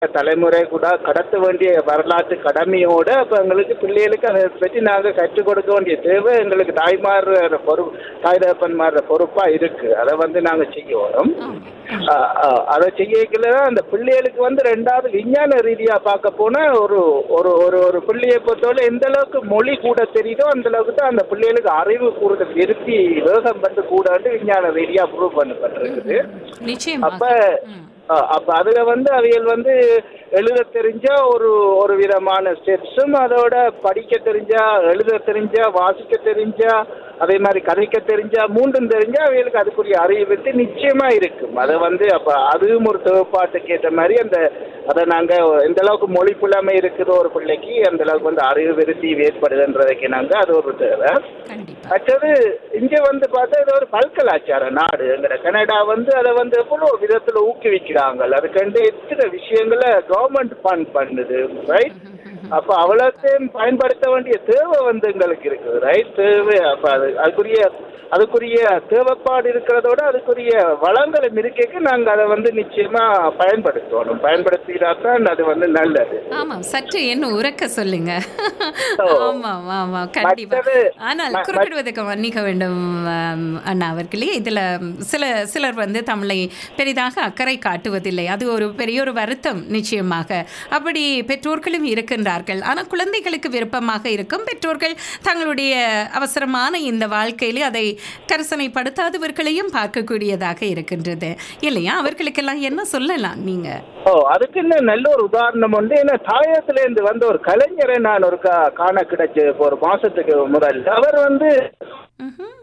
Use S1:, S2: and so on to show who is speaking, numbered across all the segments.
S1: தலைமுறை கூட கடத்த வேண்டிய வரலாற்று கடமையோட அப்ப எங்களுக்கு பிள்ளைகளுக்கு அதை பற்றி நாங்கள் கற்றுக் கொடுக்க வேண்டிய தேவை எங்களுக்கு தாய்மார் பொறு தாய் தகப்பன்மார் பொறுப்பா இருக்கு அதை வந்து நாங்க செய்யணும்
S2: ஆமா.
S1: ஆ, ஆ, அதை செய்யக்கல அந்த பிள்ளைகளுக்கு வந்து ரெண்டாவது விஞ்ஞான ரீதியா பார்க்க போனா ஒரு ஒரு ஒரு ஒரு பிள்ளையை பொறுத்தவரை எந்த அளவுக்கு மொழி கூட தெரியுதோ அந்த அளவுக்கு தான் அந்த பிள்ளைகளுக்கு அறிவு கூடுத விருத்தி வேகம் வந்து கூடன்னு விஞ்ஞான ரீதியா ப்ரூவ் பண்ணப்பட்டிருக்குது
S2: நிச்சயமாக
S1: அப்ப
S2: ம்.
S1: ஆ, அப்ப அதுல வந்து அவைகள் வந்து எழுத தெரிஞ்ச ஒரு ஒரு விதமான ஸ்டெப்ஸும் அதோட படிக்க தெரிஞ்சா எழுத தெரிஞ்சா வாசிக்க தெரிஞ்சா அதே மாதிரி கதைக்க தெரிஞ்சா மூன்றும் தெரிஞ்சா அவைகளுக்கு அதுக்குரிய அறிவு வந்து நிச்சயமா இருக்கும் அதை வந்து அப்ப அதுவும் ஒரு தேவைப்பாட்டுக்கு ஏற்ற மாதிரி அந்த அதை நாங்க எந்த அளவுக்கு மொழி புலமை இருக்குதோ ஒரு பிள்ளைக்கு அந்த அளவுக்கு வந்து அறிவு விருத்தி ஏற்படுதுன்றதுக்கு நாங்க அது ஒரு தேவை
S2: கண்டிப்பா
S1: மற்றது இங்க வந்து பார்த்தா இது ஒரு பல்கலாச்சார நாடு எங்கட கனடா வந்து அதை வந்து எவ்வளவு விதத்துல ஊக்குவிக்கிறாங்க அதுக்கண்டு எத்தனை விஷயங்களை கவர்மெண்ட் ஃபண்ட் பண்ணுது ரைட் அப்ப அவ்வளோத்தையும் பயன்படுத்த வேண்டிய தேவை வந்து எங்களுக்கு இருக்குது ரைட் தேவை அப்ப அது அதுக்குரிய அதுக்குரிய தேவைப்பாடு இருக்கிறதோட அதுக்குரிய வளங்களை இருக்கைக்கு நாங்க அதை வந்து நிச்சயமா பயன்படுத்தணும் பயன்படுத்தினா தான் அது வந்து நல்லது
S2: ஆமாம் சற்று என்ன உறக்க சொல்லுங்க
S1: ஓ.
S2: ஆமாம் ஆமாம் கண்டிப்பா
S1: மற்றது-
S2: ஆனால்
S1: ம-
S2: குறுக்கிடுவதற்கு மன்னிக்க வேண்டும் ஆம், அண்ணா அவர்களே இதில் சில சிலர் வந்து தமிழை பெரிதாக அக்கறை காட்டுவதில்லை அது ஒரு பெரிய ஒரு வருத்தம் நிச்சயமாக அப்படி பெற்றோர்களும் இருக்கின்றார்கள் ஆனால் குழந்தைகளுக்கு விருப்பமாக இருக்கும் பெற்றோர்கள் தங்களுடைய அவசரமான இந்த வாழ்க்கையில் அதை கரிசனைப்படுத்தாதவர்களையும் பார்க்கக்கூடியதாக இருக்கின்றது இல்லையா அவர்களுக்கெல்லாம் என்ன சொல்லலாம் நீங்க
S1: ஓ அதுக்கு இன்னும் நல்ல ஒரு உதாரணம் உண்டு ஏன்னா தாயத்துல இருந்து வந்த ஒரு கலைஞரை நான் ஒரு கா- காண கிடைச்சு இப்போ ஒரு மாசத்துக்கு முதல் அவர் வந்து
S2: ம்ஹும்.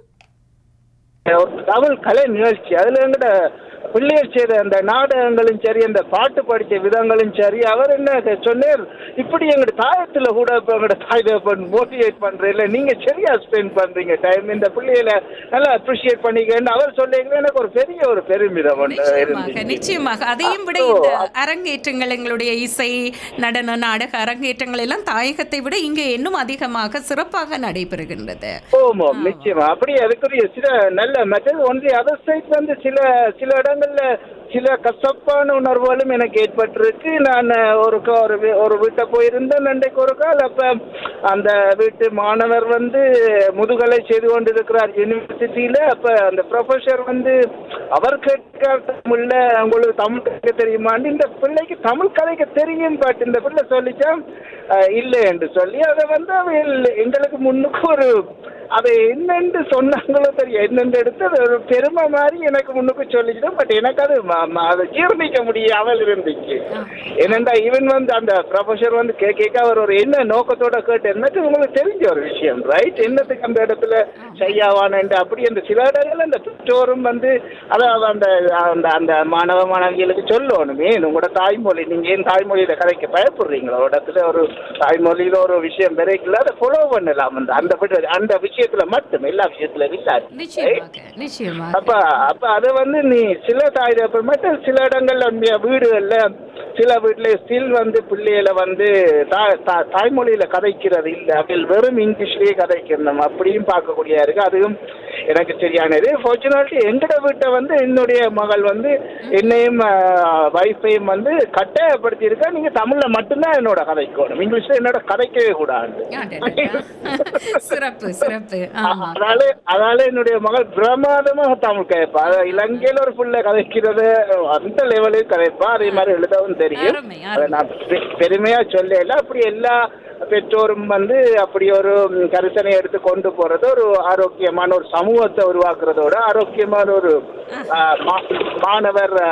S1: ஒரு தமிழ் கலை நிகழ்ச்சி அதுல எங்கிட்ட பிள்ளையர் செய்த அந்த நாடகங்களும் சரி அந்த பாட்டு படிச்ச விதங்களும் சரி அவர் என்ன இதை சொன்னார் இப்படி எங்கட தாயத்துல கூட இப்ப எங்கட தாய் தகப்பன் மோட்டிவேட் பண்றீங்க நீங்க சரியா ஸ்பெண்ட் பண்றீங்க டைம் இந்த பிள்ளைகளை நல்லா அப்ரிஷியேட் பண்ணிக்கன்னு அவர் சொல்லிங்க எனக்கு ஒரு பெரிய ஒரு பெருமிதம் ஒன்று
S2: நிச்சயமாக
S1: இருந்துச்சு
S2: நிச்சயமாக அதையும் விட இந்த அரங்கேற்றங்கள் எங்களுடைய இசை நடன நாடக அரங்கேற்றங்கள் எல்லாம் தாயகத்தை விட இங்கே இன்னும் அதிகமாக சிறப்பாக நடைபெறுகின்றது
S1: ஓமோம் நிச்சயமா அப்படி அதுக்குரிய சில நல்ல மெத்தட் ஒன்றிய அதர் சைட் வந்து சில சில இடங்கள்ல சில கசப்பான உணர்வுகளும் எனக்கு ஏற்பட்டிருக்கு நான் ஒரு க- ஒரு வீ- ஒரு வீட்டை போயிருந்தேன் அன்றைக்கு ஒரு கால் அப்ப அந்த வீட்டு மாணவர் வந்து முதுகலை செய்து கொண்டிருக்கிறார் யூனிவர்சிட்டியில அப்ப அந்த ப்ரொஃபஸர் வந்து அவர் கேட்கிறார் தமிழ்ல உங்களுக்கு தமிழ் கதைக்க தெரியுமான்னு இந்த பிள்ளைக்கு தமிழ் கதைக்க தெரியும் பட் இந்த பிள்ளை சொல்லிச்சா அஹ், இல்லை என்று சொல்லி அதை வந்து அவைகள் எங்களுக்கு முன்னுக்கு ஒரு அதை என்னென்று சொன்னாங்களோ தெரியும் என்னென்று எடுத்து அது ஒரு பெருமை மாதிரி எனக்கு முன்னுக்கு சொல்லிச்சிடும் பட் எனக்கு அது ம- ம- அதை ஜீர்ணிக்க முடியாமல் இருந்துச்சு ஏனென்றா ஈவன் வந்து அந்த ப்ரொஃபஸர் வந்து கே கேட்க அவர் ஒரு என்ன நோக்கத்தோட கேட்டு என்னது உங்களுக்கு தெரிஞ்ச ஒரு விஷயம் ரைட் என்னத்துக்கு அந்த இடத்துல செய்யாவானு அப்படி அந்த சில இடங்கள்ல அந்த பெற்றோரும் வந்து அதாவது அந்த அந்த அந்த மாணவ மாணவிகளுக்கு சொல்லணும் ஏன் உங்களோட தாய்மொழி நீங்க ஏன் தாய்மொழியில கதைக்க பயப்படுறீங்களா ஒரு இடத்துல ஒரு தாய்மொழியில ஒரு விஷயம் விரைக்கல அதை ஃபாலோ பண்ணலாம் அந்த அந்த விட- அந்த விஷயத்துல மட்டும் எல்லா விஷயத்துல இல்லாது
S2: நிச்சயமாக நிச்சயமாக
S1: அப்ப அப்ப அது வந்து நீ சில தாய் தகப்பன் மட்டும் சில இடங்கள்ல உண்மையா வீடுகள்ல சில வீட்டுல ஸ்டில் வந்து பிள்ளைகளை வந்து தா- தா- தாய்மொழியில கதைக்கிறது இல்லை அவள் வெறும் இங்கிலீஷ்லயே கதைக்கணும் அப்படியும் பார்க்கக்கூடிய இருக்கு அதுவும் எனக்கு சரியானது ஃபார்ச்சுனேட்லி எங்கட வீட்டை வந்து என்னுடைய மகள் வந்து என்னையும் வைஃபையும் வந்து கட்டாயப்படுத்தி இருக்கா நீங்க தமிழ்ல மட்டும்தான் என்னோட கதைக்கணும் இங்கிலீஷ்ல என்னோட கதைக்கவே கூடாது
S2: அடடடா. சிறப்பு சிறப்பு ஆமா
S1: அதனால அதனால என்னுடைய மகள் பிரமாதமாக தமிழ் கதைப்பா அதாவது இலங்கையில ஒரு புள்ள கதைக்கிறது அந்த லெவலுக்கு கதைப்பா அதே மாதிரி எழுதவும் தெரியும்
S2: அருமை,
S1: அதை நான் பெ- பெருமையா சொல்லல அப்படி எல்லா பெற்றோரும் வந்து அப்படி ஒரு ம், கரிசனை எடுத்து கொண்டு போறது ஒரு ஆரோக்கியமான ஒரு சமூகத்தை உருவாக்குறதோட ஆரோக்கியமான ஒரு ஆ, மா- மாணவர் ஆ,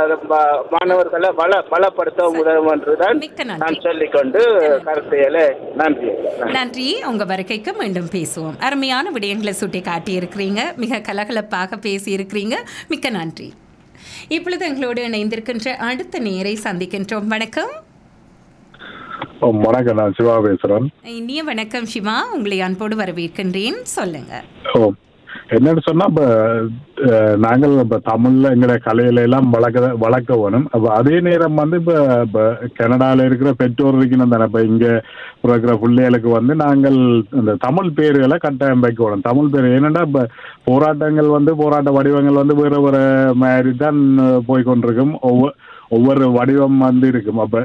S1: ம- மாணவர்களை வள பலப்படுத்த உதவும் என்றுதான்
S2: மிக்க நன்றி.
S1: நான் சொல்லிக்கொண்டு கருத்தையில நன்றி நன்றி
S2: நன்றி உங்க வருகைக்கு மீண்டும் பேசுவோம் அருமையான விடயங்களை சுட்டி காட்டியிருக்கிறீங்க மிக கலகலப்பாக பேசியிருக்கிறீங்க மிக்க நன்றி இப்பொழுது எங்களோடு இணைந்திருக்கின்ற அடுத்த நேரை சந்திக்கின்றோம் வணக்கம்
S3: ஓ, வணக்கம் நான் சிவா பேசுறேன்
S2: இனிய வணக்கம் சிவா உங்களை அன்போடு வரவேற்கின்றேன் சொல்லுங்க
S3: ஓ என்னன்னு சொன்னா இப்ப அஹ், நாங்கள் இப்ப தமிழ்ல எங்களை கலையில எல்லாம் வளர்க்க வளர்க்க வேணும் அப்ப அதே நேரம் வந்து இப்ப இப்ப கனடால இருக்கிற பெற்றோர் இருக்கணும் தானே இப்ப இங்க இருக்கிற பிள்ளைகளுக்கு வந்து நாங்கள் இந்த தமிழ் பேர்களை கட்டாயம் வைக்கணும் தமிழ் பேர் ஏன்னா இப்ப போராட்டங்கள் வந்து போராட்ட வடிவங்கள் வந்து வேற வேற மாதிரி தான் போய் கொண்டிருக்கும் ஒவ்வொரு ஒவ்வொரு வடிவம் வந்து இருக்கும் அப்ப